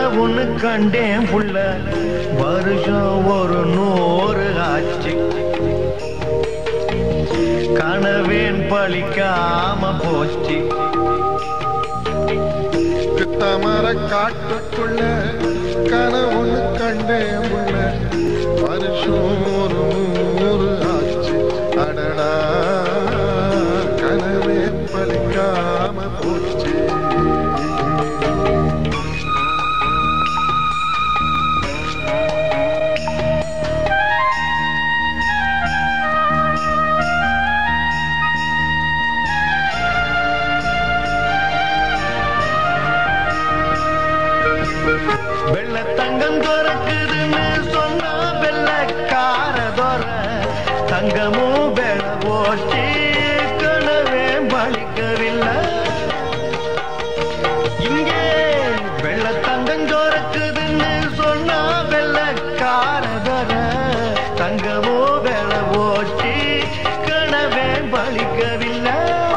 கனவுன்னு கண்டேன் புள்ள வருஷம் ஒரு நூறு ஆச்சு கனவேன் பழிக்காம போச்சு கிட்டமர காட்டுக்குள்ள கனவுன்னு கண்டேன் உள்ள வருஷம் ஒரு நூறு ஆச்சு அடடா கனவே பலிக்காம போச்சு வெள்ள தங்கம் துறக்குதுன்னு சொன்னா வெள்ளக்கார துற தங்கமும் வெள போச்சு கனவே பழிக்கவில்லை இங்கே வெள்ள தங்கம் துறக்குதுன்னு சொன்னா வெள்ளக்கார துற தங்கமும் வெள போச்சு கனவே பழிக்கவில்லை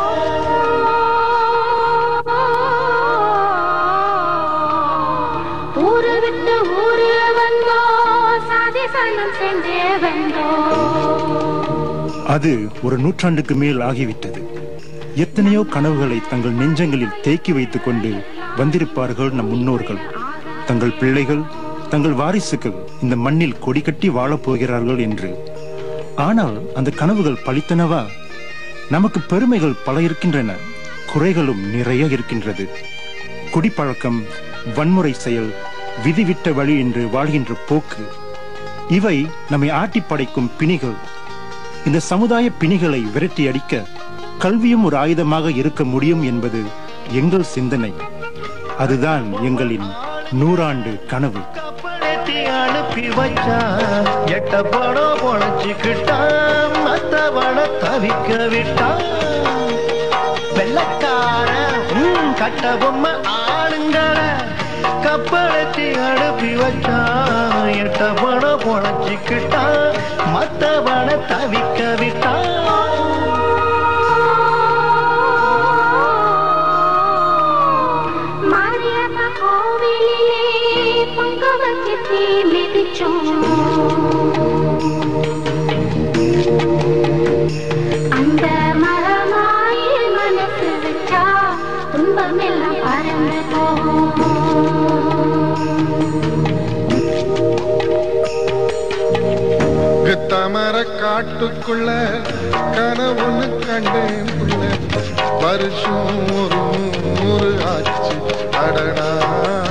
ஊரு விட்டு ஊரு வந்தோ சாதி சனம் சென்றே வந்தோ அது ஒரு நூற்றாண்டுக்கு மேல் ஆகிவிட்டது எத்தனையோ கனவுகளை தங்கள் நெஞ்சங்களில் தேக்கி வைத்துக் கொண்டு வந்திருப்பார்கள் நம் முன்னோர்கள் தங்கள் பிள்ளைகள் தங்கள் வாரிசுகள் இந்த மண்ணில் கொடி கட்டி வாழப் போகிறார்கள் என்று ஆனால் அந்த கனவுகள் பலித்தனவா நமக்கு பெருமைகள் பல இருக்கின்றன குறைகளும் நிறைய இருக்கின்றது குடிப்பழக்கம் வன்முறை செயல் விதிவிட்ட வழி என்று வாழ்கின்ற போக்கு இவை நம்மை ஆட்டி படைக்கும் பிணிகள் இந்த சமுதாய பிணிகளை விரட்டி அடிக்க கல்வியும் ஒரு ஆயுதமாக இருக்க முடியும் என்பது எங்கள் சிந்தனை அதுதான் எங்களின் நூறாண்டு கனவு கப்பலத்தி அனுப்பி வச்சான் எட்ட படம் பொழைச்சுக்கிட்டான் மத்தவன தவிக்க விட்டான் வெள்ளக்கார ம், கட்ட பொம்மை ஆளுங்கள கப்பலத்தி அனுப்பி வச்சான் எட்ட படம் பொழைச்சுக்கிட்டான் மத்தவன தவிக்க விட்டான் மாரியம்ம கோவிலிலே பொங்க வச்சு தீ மிதிச்சோம் அந்த மரமாயில் மனசு வச்சா துன்பமெல்லாம் பறந்து போகும் கிட்டமர காட்டுக்குள்ள கனவுன்னு கண்டேன் புள்ள வருஷம் ஒரு நூறு ஆச்சு அடடா